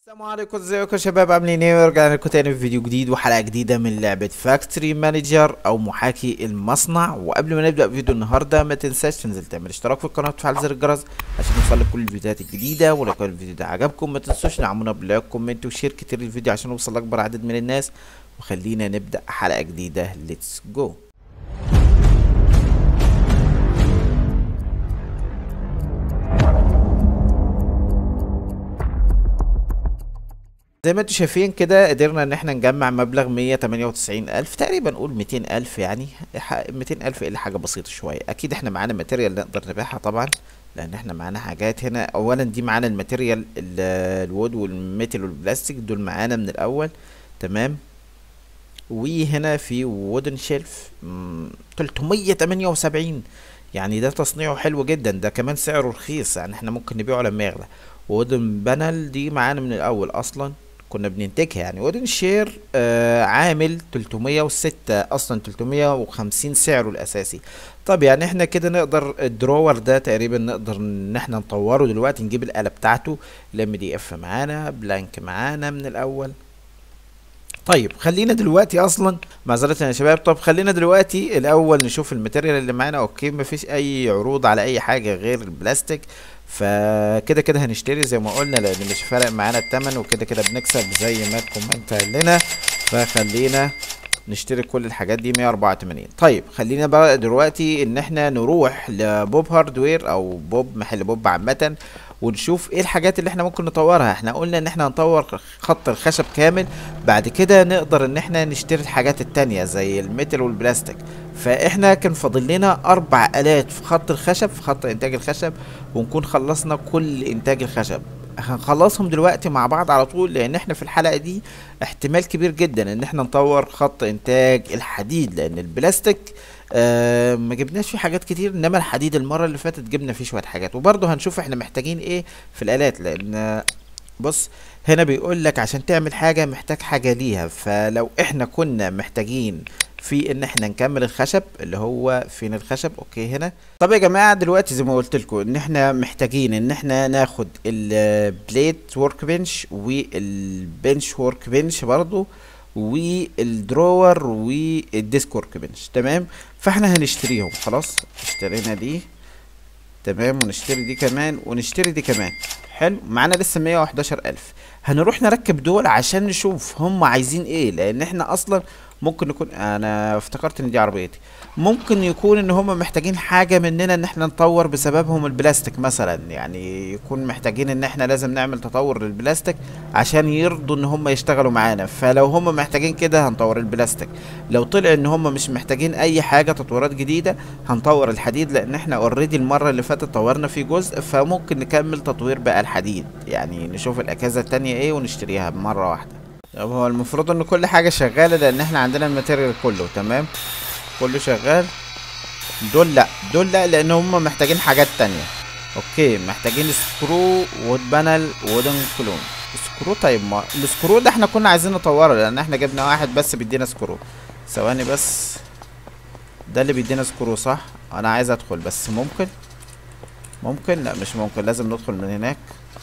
السلام عليكم ازيكم يا شباب عاملين ايه ورجعنا لكم تاني في فيديو جديد وحلقه جديده من لعبه فاكتوري مانجر او محاكي المصنع وقبل ما نبدا فيديو النهارده ما تنساش تنزل تعمل اشتراك في القناه وتفعل زر الجرس عشان يوصلك كل الفيديوهات الجديده ولو كان الفيديو ده عجبكم ما تنسوش دعمونا بلايك كومنت وشير كتير الفيديو عشان نوصل لاكبر عدد من الناس وخلينا نبدا حلقه جديده ليتس جو زي ما انتم شايفين كده قدرنا ان احنا نجمع مبلغ 198 الف تقريبا نقول 200 الف يعني ح- 200 الف الا حاجه بسيطه شويه اكيد احنا معانا ماتيريال نقدر نبيعها طبعا لان احنا معانا حاجات هنا اولا دي معانا الماتيريال ال- الوود والميتال والبلاستيك دول معانا من الاول تمام وهنا في وودن شيلف 378 يعني ده تصنيعه حلو جدا ده كمان سعره رخيص يعني احنا ممكن نبيعه لما يغلى وودن بانل دي معانا من الاول اصلا كنا بننتجها يعني وودن شير آه عامل 306 اصلا 350 سعره الاساسي طب يعني احنا كده نقدر الدروور ده تقريبا نقدر ان احنا نطوره دلوقتي نجيب الآلة بتاعته الام دي اف معانا بلانك معانا من الاول طيب خلينا دلوقتي اصلا معذرة يا شباب طب خلينا دلوقتي الاول نشوف الماتيريال اللي معانا اوكي مفيش اي عروض على اي حاجة غير البلاستيك فكده كده هنشتري زي ما قلنا لان مش فارق معانا التمن وكده كده بنكسب زي ما الكومنت قال لنا فخلينا نشتري كل الحاجات دي 184 طيب خلينا بقى دلوقتي ان احنا نروح لبوب هاردوير او بوب محل بوب عامة ونشوف ايه الحاجات اللي احنا ممكن نطورها احنا قلنا ان احنا هنطور خط الخشب كامل بعد كده نقدر ان احنا نشتري الحاجات التانية زي الميتال والبلاستيك فاحنا كان فاضل لنا اربع الات في خط الخشب في خط انتاج الخشب ونكون خلصنا كل انتاج الخشب هنخلصهم دلوقتي مع بعض على طول لان احنا في الحلقه دي احتمال كبير جدا ان احنا نطور خط انتاج الحديد لان البلاستيك آه ما جبناش فيه حاجات كتير انما الحديد المره اللي فاتت جبنا فيه شويه حاجات وبرضه هنشوف احنا محتاجين ايه في الالات لان بص هنا بيقول لك عشان تعمل حاجه محتاج حاجه ليها فلو احنا كنا محتاجين في ان احنا نكمل الخشب اللي هو فين الخشب اوكي هنا طب يا جماعه دلوقتي زي ما قلت لكم ان احنا محتاجين ان احنا ناخد البليت ورك بنش والبنش ورك بنش برضو والدروور والديسك ورك بنش تمام فاحنا هنشتريهم خلاص اشترينا دي تمام ونشتري دي كمان ونشتري دي كمان حلو معانا لسه 111 الف هنروح نركب دول عشان نشوف هم عايزين ايه لان احنا اصلا ممكن نكون انا افتكرت ان دي عربيتي ممكن يكون ان هم محتاجين حاجة مننا ان احنا نطور بسببهم البلاستيك مثلا يعني يكون محتاجين ان احنا لازم نعمل تطور للبلاستيك عشان يرضوا ان هم يشتغلوا معانا فلو هم محتاجين كده هنطور البلاستيك لو طلع ان هم مش محتاجين اي حاجة تطويرات جديدة هنطور الحديد لان احنا اوريدي المرة اللي فاتت طورنا فيه جزء فممكن نكمل تطوير بقى الحديد يعني نشوف الاجهزة التانية ايه ونشتريها مرة واحدة طب هو المفروض ان كل حاجة شغالة لان احنا عندنا الماتيريال كله تمام كله شغال دول لا دول لا لان هم محتاجين حاجات تانية اوكي محتاجين سكرو وود بانل وودن كلون سكرو طيب ما السكرو ده احنا كنا عايزين نطوره لان احنا جبنا واحد بس بيدينا سكرو ثواني بس ده اللي بيدينا سكرو صح انا عايز ادخل بس ممكن ممكن لا مش ممكن لازم ندخل من هناك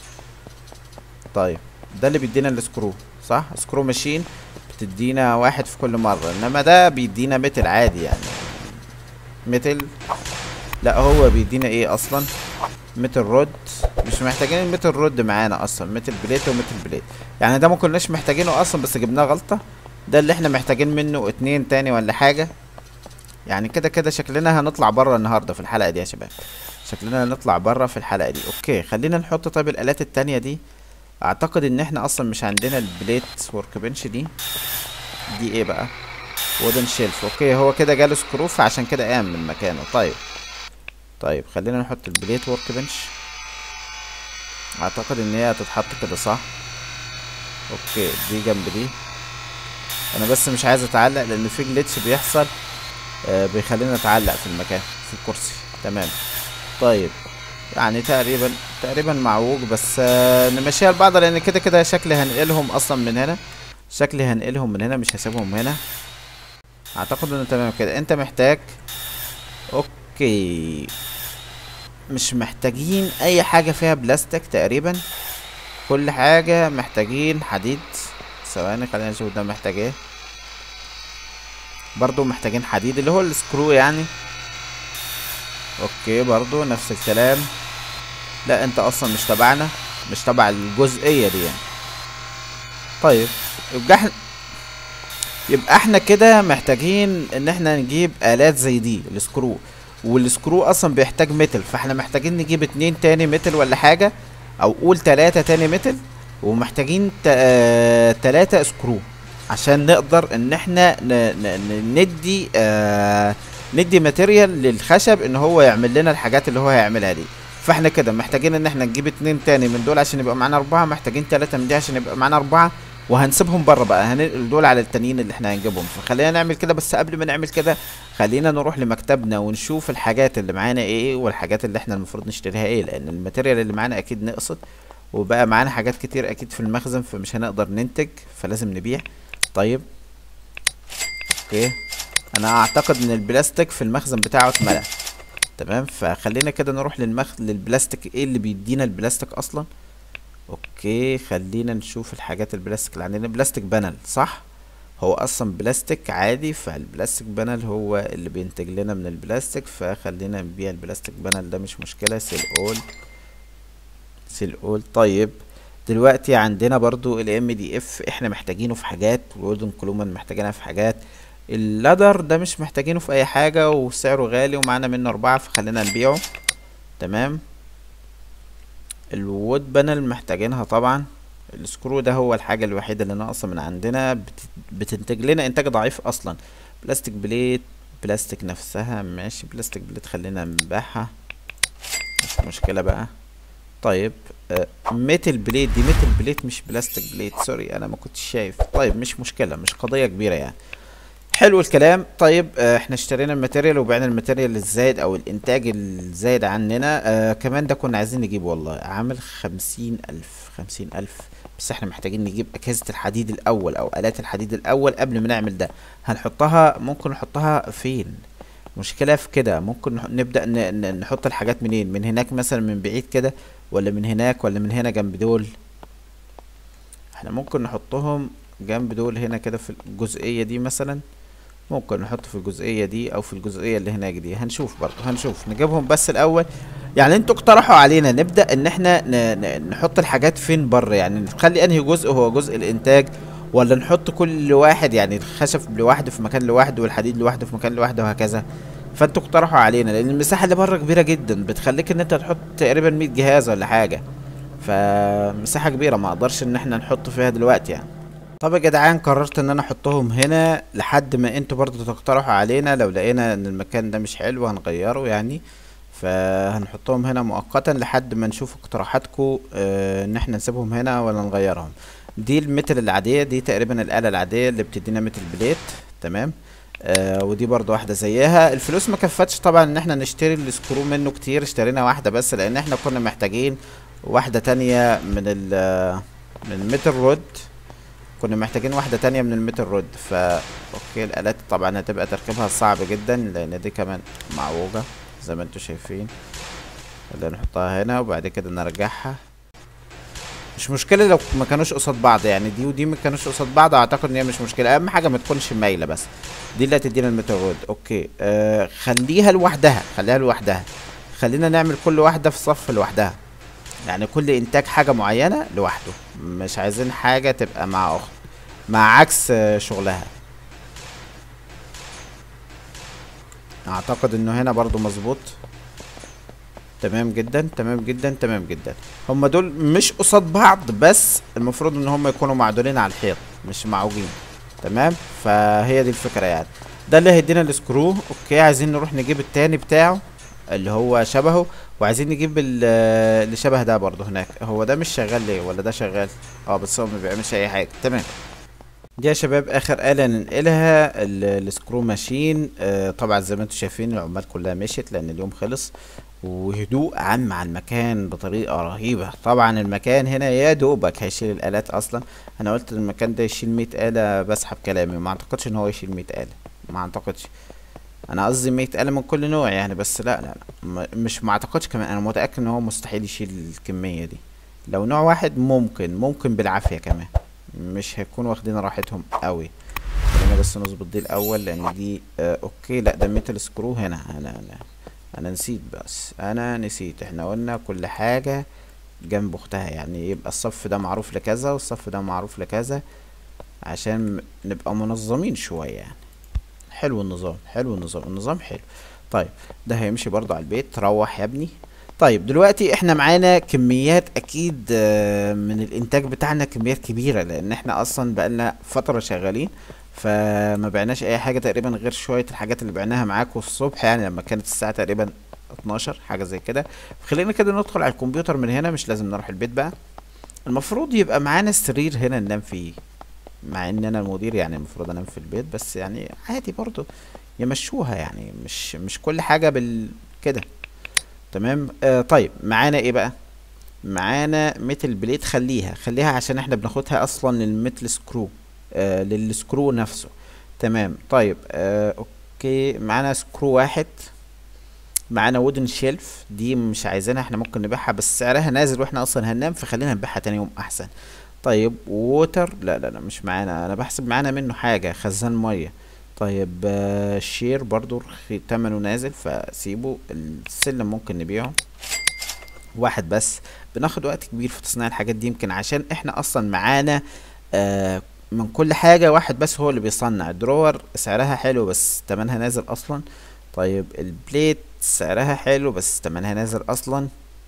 طيب ده اللي بيدينا السكرو صح سكرو ماشين بتدينا واحد في كل مرة انما ده بيدينا متل عادي يعني متل لا هو بيدينا ايه اصلا متل رود مش محتاجين المتل رود معانا اصلا متل بليت ومتل بليت يعني ده ما كناش محتاجينه اصلا بس جبناه غلطة ده اللي احنا محتاجين منه اتنين تاني ولا حاجة يعني كده كده شكلنا هنطلع بره النهاردة في الحلقة دي يا شباب شكلنا هنطلع بره في الحلقة دي اوكي خلينا نحط طيب الالات التانية دي اعتقد ان احنا اصلا مش عندنا البليت ورك بنش دي دي ايه بقى وودن شيلف اوكي هو كده جاله سكرو فعشان كده قام من مكانه طيب طيب خلينا نحط البليت ورك بنش اعتقد ان هي هتتحط كده صح اوكي دي جنب دي انا بس مش عايز اتعلق لان في جليتش بيحصل آه بيخلينا نتعلق في المكان في الكرسي تمام طيب يعني تقريبا تقريبا معوج بس آه نمشيها لبعض لان كده كده شكلي هنقلهم اصلا من هنا شكلي هنقلهم من هنا مش هسيبهم هنا اعتقد انه تمام كده انت محتاج اوكي مش محتاجين اي حاجة فيها بلاستيك تقريبا كل حاجة محتاجين حديد ثواني خلينا نشوف ده محتاج ايه برضو محتاجين حديد اللي هو السكرو يعني اوكي برضو نفس الكلام لا انت اصلا مش تبعنا مش تبع الجزئية دي يعني طيب يبقى احنا يبقى احنا كده محتاجين ان احنا نجيب الات زي دي السكرو والسكرو اصلا بيحتاج ميتل فاحنا محتاجين نجيب اتنين تاني ميتل ولا حاجة او قول تلاتة تاني ميتل ومحتاجين تا- آه، تلاتة سكرو عشان نقدر ان احنا ن- ن- ن- ندي آه ندي ماتيريال للخشب ان هو يعمل لنا الحاجات اللي هو هيعملها دي فاحنا كده محتاجين ان احنا نجيب اتنين تاني من دول عشان يبقى معانا اربعة محتاجين تلاتة من دي عشان يبقى معانا اربعة وهنسيبهم بره بقى هننقل دول على التانيين اللي احنا هنجيبهم فخلينا نعمل كده بس قبل ما نعمل كده خلينا نروح لمكتبنا ونشوف الحاجات اللي معانا ايه والحاجات اللي احنا المفروض نشتريها ايه لان الماتيريال اللي معانا اكيد نقصت وبقى معانا حاجات كتير اكيد في المخزن فمش هنقدر ننتج فلازم نبيع طيب اوكي انا اعتقد ان البلاستيك في المخزن بتاعه اتملى تمام فخلينا كده نروح للمخ للبلاستيك ايه اللي بيدينا البلاستيك اصلا اوكي خلينا نشوف الحاجات البلاستيك اللي عندنا بلاستيك بانل صح هو اصلا بلاستيك عادي فالبلاستيك بانل هو اللي بينتج لنا من البلاستيك فخلينا نبيع البلاستيك بانل ده مش مشكلة سيل اول سيل اول طيب دلوقتي عندنا برضو ال ام دي اف احنا محتاجينه في حاجات والودن كلومان محتاجينها في حاجات اللادر ده مش محتاجينه في اي حاجة وسعره غالي ومعانا منه اربعة فخلينا نبيعه تمام الوود بانل محتاجينها طبعا السكرو ده هو الحاجة الوحيدة اللي ناقصة من عندنا بت... بتنتج لنا انتاج ضعيف اصلا بلاستيك بليت بلاستيك نفسها ماشي بلاستيك بليت خلينا نبيعها مش مشكلة بقى طيب آه ميتل بليت دي ميتل بليت مش بلاستيك بليت سوري انا ما كنتش شايف طيب مش مشكلة مش قضية كبيرة يعني حلو الكلام طيب آه احنا اشترينا الماتيريال وبعنا الماتيريال الزايد او الانتاج الزايد عننا آه كمان ده كنا عايزين نجيبه والله عامل خمسين الف خمسين الف بس احنا محتاجين نجيب اجهزة الحديد الاول او الات الحديد الاول قبل ما نعمل ده هنحطها ممكن نحطها فين مشكلة في كده ممكن نح- نبدأ ن- ن- نحط الحاجات منين من هناك مثلا من بعيد كده ولا من هناك ولا من هنا جنب دول احنا ممكن نحطهم جنب دول هنا كده في الجزئية دي مثلا ممكن نحط في الجزئية دي او في الجزئية اللي هناك دي هنشوف برضه هنشوف نجيبهم بس الاول يعني انتوا اقترحوا علينا نبدأ ان احنا ن... ن... نحط الحاجات فين بره يعني نخلي انهي جزء هو جزء الانتاج ولا نحط كل واحد يعني الخشب لوحده في مكان لوحده والحديد لوحده في مكان لوحده وهكذا فانتوا اقترحوا علينا لان المساحة اللي بره كبيرة جدا بتخليك ان انت تحط تقريبا 100 جهاز ولا حاجة فمساحة كبيرة ما اقدرش ان احنا نحط فيها دلوقتي يعني طب يا جدعان قررت ان انا احطهم هنا لحد ما انتوا برضو تقترحوا علينا لو لقينا ان المكان ده مش حلو هنغيره يعني فهنحطهم هنا مؤقتا لحد ما نشوف اقتراحاتكم اه ان احنا نسيبهم هنا ولا نغيرهم دي المتر العادية دي تقريبا الآلة العادية اللي بتدينا متر بليت تمام آه ودي برضو واحدة زيها الفلوس ما كفتش طبعا ان احنا نشتري السكرو منه كتير اشترينا واحدة بس لان احنا كنا محتاجين واحدة تانية من ال من متر رود كنا محتاجين واحدة تانية من المتر رود فا اوكي الآلات طبعا هتبقى تركيبها صعب جدا لان دي كمان معوجة زي ما انتوا شايفين اللي نحطها هنا وبعد كده نرجعها مش مشكلة لو ما كانوش قصاد بعض يعني دي ودي ما كانوش قصاد بعض اعتقد ان هي مش مشكلة اهم حاجة ما تكونش مايلة بس دي اللي هتدينا المتر رود اوكي آه خليها لوحدها خليها لوحدها خلينا نعمل كل واحدة في صف لوحدها يعني كل انتاج حاجة معينة لوحده مش عايزين حاجة تبقى مع اخت مع عكس آه، شغلها اعتقد انه هنا برضو مظبوط تمام جدا تمام جدا تمام جدا هما دول مش قصاد بعض بس المفروض ان هما يكونوا معدولين على الحيط مش معوجين تمام فهي دي الفكرة يعني ده اللي هيدينا السكرو اوكي عايزين نروح نجيب التاني بتاعه اللي هو شبهه وعايزين نجيب ال- اللي شبه ده برضه هناك هو ده مش شغال ليه ولا ده شغال اه بس هو ما بيعملش اي حاجة تمام دي يا شباب اخر آلة ننقلها ال- السكرو ماشين آه طبعا زي ما انتم شايفين العمال كلها مشيت لان اليوم خلص وهدوء عام على المكان بطريقة رهيبة طبعا المكان هنا يا دوبك هيشيل الآلات اصلا انا قلت المكان ده يشيل مية آلة بسحب كلامي ما اعتقدش ان هو يشيل مية آلة ما اعتقدش انا قصدي مية آلة من كل نوع يعني بس لا لا, لا. م- مش ما اعتقدش كمان انا متأكد ان هو مستحيل يشيل الكمية دي لو نوع واحد ممكن ممكن بالعافية كمان مش هيكون واخدين راحتهم قوي خلينا بس نظبط دي الاول لان دي آه اوكي لا ده ميتال سكرو هنا انا انا انا نسيت بس انا نسيت احنا قلنا كل حاجة جنب اختها يعني يبقى الصف ده معروف لكذا والصف ده معروف لكذا عشان نبقى منظمين شوية يعني حلو النظام حلو النظام النظام حلو طيب ده هيمشي برضو على البيت روح يا ابني طيب دلوقتي احنا معانا كميات اكيد آه، من الانتاج بتاعنا كميات كبيرة لان احنا اصلا بقالنا فترة شغالين فما بعناش اي حاجة تقريبا غير شوية الحاجات اللي بعناها معاكم الصبح يعني لما كانت الساعة تقريبا 12 حاجة زي كده خلينا كده ندخل على الكمبيوتر من هنا مش لازم نروح البيت بقى المفروض يبقى معانا سرير هنا ننام فيه مع ان انا المدير يعني المفروض انام في البيت بس يعني عادي برضو يمشوها يعني مش مش كل حاجة بال كده تمام آه طيب معانا ايه بقى معانا ميتل بليد خليها خليها عشان احنا بناخدها اصلا للميتل سكرو آه للسكرو نفسه تمام طيب آه اوكي معانا سكرو واحد معانا وودن شيلف دي مش عايزينها احنا ممكن نبيعها بس سعرها نازل واحنا اصلا هننام فخلينا نبيعها تاني يوم احسن طيب ووتر لا لا لا مش معانا انا بحسب معانا منه حاجة خزان مية طيب آه، شير برضو رخي- تمنه نازل فسيبه السلم ممكن نبيعه واحد بس بناخد وقت كبير في تصنيع الحاجات دي يمكن عشان احنا اصلا معانا آه من كل حاجة واحد بس هو اللي بيصنع الدرور سعرها حلو بس تمنها نازل اصلا طيب البليت سعرها حلو بس تمنها نازل اصلا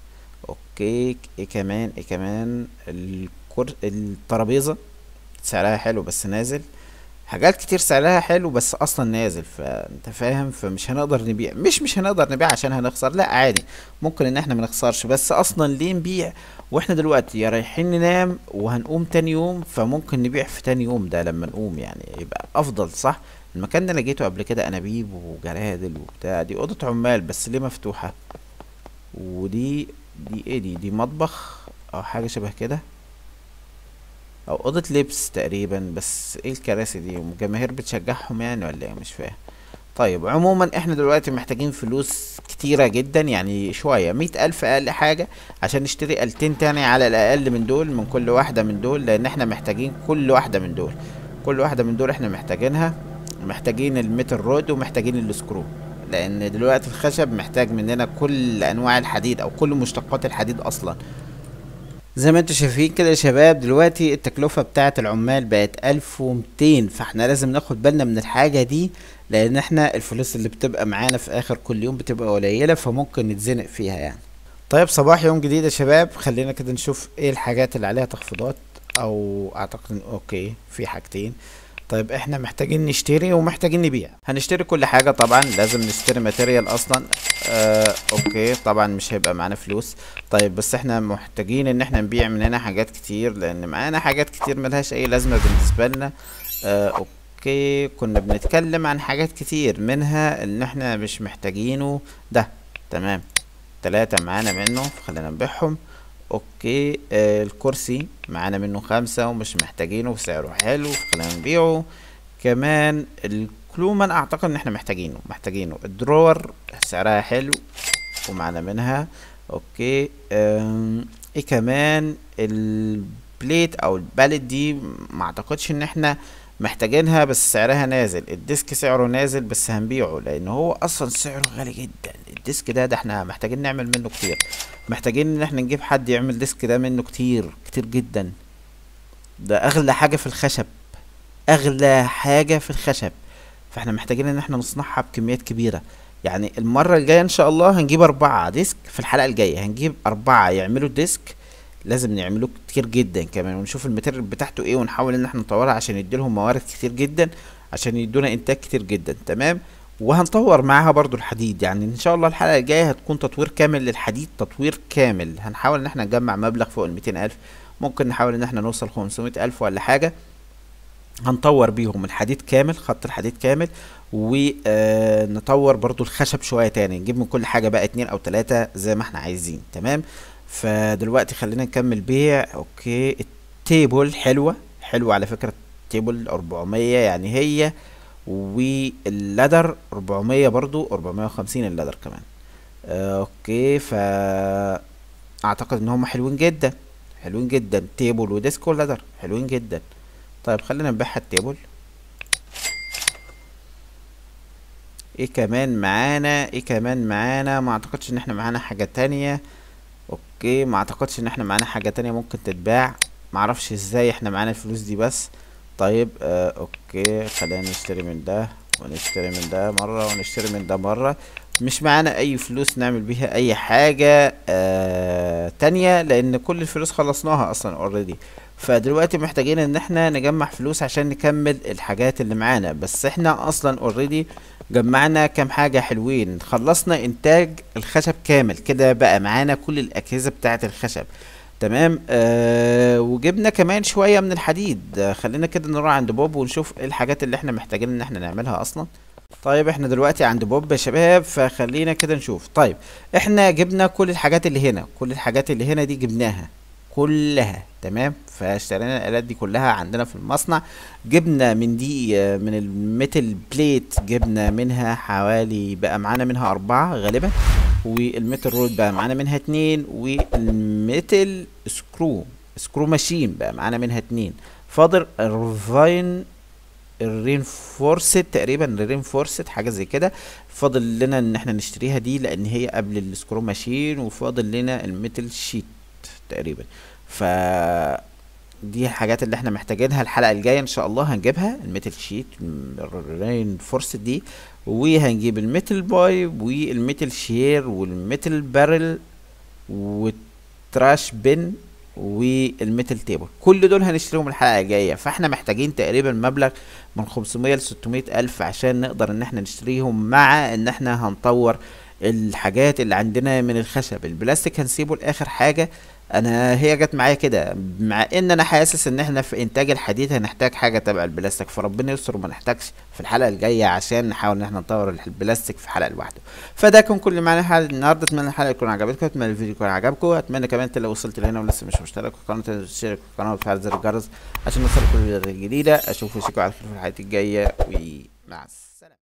اوكي ايه كمان ايه كمان الكر... الترابيزة سعرها حلو بس نازل حاجات كتير سعرها حلو بس اصلا نازل فانت فاهم فمش هنقدر نبيع مش مش هنقدر نبيع عشان هنخسر لا عادي ممكن ان احنا ما نخسرش بس اصلا ليه نبيع واحنا دلوقتي يا رايحين ننام وهنقوم تاني يوم فممكن نبيع في تاني يوم ده لما نقوم يعني يبقى افضل صح المكان ده لقيته قبل كده انابيب وجرادل وبتاع دي اوضه عمال بس ليه مفتوحه ودي دي ايه دي دي مطبخ او حاجه شبه كده او اوضه لبس تقريبا بس ايه الكراسي دي والجماهير بتشجعهم يعني ولا ايه مش فاهم طيب عموما احنا دلوقتي محتاجين فلوس كتيرة جدا يعني شوية مية ألف أقل حاجة عشان نشتري آلتين تاني على الأقل من دول من كل واحدة من دول لأن احنا محتاجين كل واحدة من دول كل واحدة من دول احنا محتاجينها محتاجين الميتال رود ومحتاجين السكرو لأن دلوقتي الخشب محتاج مننا كل أنواع الحديد أو كل مشتقات الحديد أصلا زي ما انتوا شايفين كده يا شباب دلوقتي التكلفة بتاعة العمال بقت ألف ومتين فاحنا لازم ناخد بالنا من الحاجة دي لأن احنا الفلوس اللي بتبقى معانا في آخر كل يوم بتبقى قليلة فممكن نتزنق فيها يعني طيب صباح يوم جديد يا شباب خلينا كده نشوف ايه الحاجات اللي عليها تخفيضات او اعتقد ان اوكي في حاجتين طيب احنا محتاجين نشتري ومحتاجين نبيع هنشتري كل حاجة طبعا لازم نشتري ماتيريال اصلا آه اوكي طبعا مش هيبقى معانا فلوس طيب بس احنا محتاجين ان احنا نبيع من هنا حاجات كتير لان معانا حاجات كتير ملهاش اي لازمة بالنسبة لنا آه اوكي كنا بنتكلم عن حاجات كتير منها ان احنا مش محتاجينه ده تمام تلاتة معانا منه خلينا نبيعهم اوكي آه الكرسي معانا منه خمسة ومش محتاجينه وسعره حلو خلينا نبيعه كمان الكلومان اعتقد ان احنا محتاجينه محتاجينه الدرور سعرها حلو ومعانا منها اوكي آم، ايه كمان البليت او البالت دي ما اعتقدش ان احنا محتاجينها بس سعرها نازل الديسك سعره نازل بس هنبيعه لان هو اصلا سعره غالي جدا الديسك ده ده احنا محتاجين نعمل منه كتير محتاجين ان احنا نجيب حد يعمل ديسك ده منه كتير كتير جدا ده اغلى حاجة في الخشب اغلى حاجة في الخشب فاحنا محتاجين ان احنا نصنعها بكميات كبيرة يعني المرة الجاية ان شاء الله هنجيب اربعة ديسك في الحلقة الجاية هنجيب اربعة يعملوا ديسك لازم نعملوه كتير جدا كمان ونشوف الماتيريال بتاعته ايه ونحاول ان احنا نطورها عشان يديلهم موارد كتير جدا عشان يدونا انتاج كتير جدا تمام وهنطور معاها برضو الحديد يعني ان شاء الله الحلقة الجاية هتكون تطوير كامل للحديد تطوير كامل هنحاول ان احنا نجمع مبلغ فوق الميتين الف ممكن نحاول ان احنا نوصل خمسمائة الف ولا حاجة هنطور بيهم الحديد كامل خط الحديد كامل ونطور برضو الخشب شوية تاني نجيب من كل حاجة بقى اتنين او تلاتة زي ما احنا عايزين تمام فدلوقتي خلينا نكمل بيع اوكي التيبل حلوة حلوة على فكرة التيبل 400 يعني هي واللدر 400 برضو 450 اللدر كمان آه، اوكي ف اعتقد ان هم حلوين جدا حلوين جدا تيبل وديسك ولادر حلوين جدا طيب خلينا نبيعها التيبل ايه كمان معانا ايه كمان معانا ما اعتقدش ان احنا معانا حاجة تانية اوكي ما اعتقدش ان احنا معانا حاجة تانية ممكن تتباع معرفش ازاي احنا معانا الفلوس دي بس طيب آه اوكي خلينا نشتري من ده ونشتري من ده مرة ونشتري من ده مرة مش معانا اي فلوس نعمل بيها اي حاجة آه تانية لان كل الفلوس خلصناها اصلا اوريدي فدلوقتي محتاجين ان احنا نجمع فلوس عشان نكمل الحاجات اللي معانا بس احنا اصلا اوريدي جمعنا كام حاجة حلوين خلصنا انتاج الخشب كامل كده بقى معانا كل الاجهزة بتاعة الخشب تمام آه وجبنا كمان شوية من الحديد آه خلينا كده نروح عند بوب ونشوف ايه الحاجات اللي احنا محتاجين ان احنا نعملها اصلا طيب احنا دلوقتي عند بوب يا شباب فخلينا كده نشوف طيب احنا جبنا كل الحاجات اللي هنا كل الحاجات اللي هنا دي جبناها كلها تمام فاشترينا الالات دي كلها عندنا في المصنع جبنا من دي آه، من الميتال بليت جبنا منها حوالي بقى معانا منها اربعة غالبا والميتال رود بقى معانا منها اتنين والميتال سكرو سكرو ماشين بقى معانا منها اتنين فاضل الرفاين الرينفورسد تقريبا الرينفورسد حاجه زي كده فاضل لنا ان احنا نشتريها دي لان هي قبل السكرو ماشين وفاضل لنا الميتال شيت تقريبا ف دي الحاجات اللي احنا محتاجينها الحلقه الجايه ان شاء الله هنجيبها الميتال شيت الرين فورس دي وهنجيب الميتال بايب والميتال شير والميتال بارل والتراش بن والميتال تيبل كل دول هنشتريهم الحلقه الجايه فاحنا محتاجين تقريبا مبلغ من 500 ل 600 الف عشان نقدر ان احنا نشتريهم مع ان احنا هنطور الحاجات اللي عندنا من الخشب البلاستيك هنسيبه لاخر حاجه انا هي جت معايا كده مع ان انا حاسس ان احنا في انتاج الحديد هنحتاج حاجه تبع البلاستيك فربنا يستر وما نحتاجش في الحلقه الجايه عشان نحاول ان احنا نطور البلاستيك في حلقه لوحده فده كان كل اللي معانا حلقه النهارده اتمنى الحلقه تكون عجبتكم اتمنى الفيديو يكون عجبكم اتمنى كمان انت لو وصلت لهنا ولسه مش مشترك في القناه تشترك في القناه وتفعل زر الجرس عشان نوصل كل الفيديوهات الجديده اشوفكم على خير في الحلقه الجايه ومع السلامه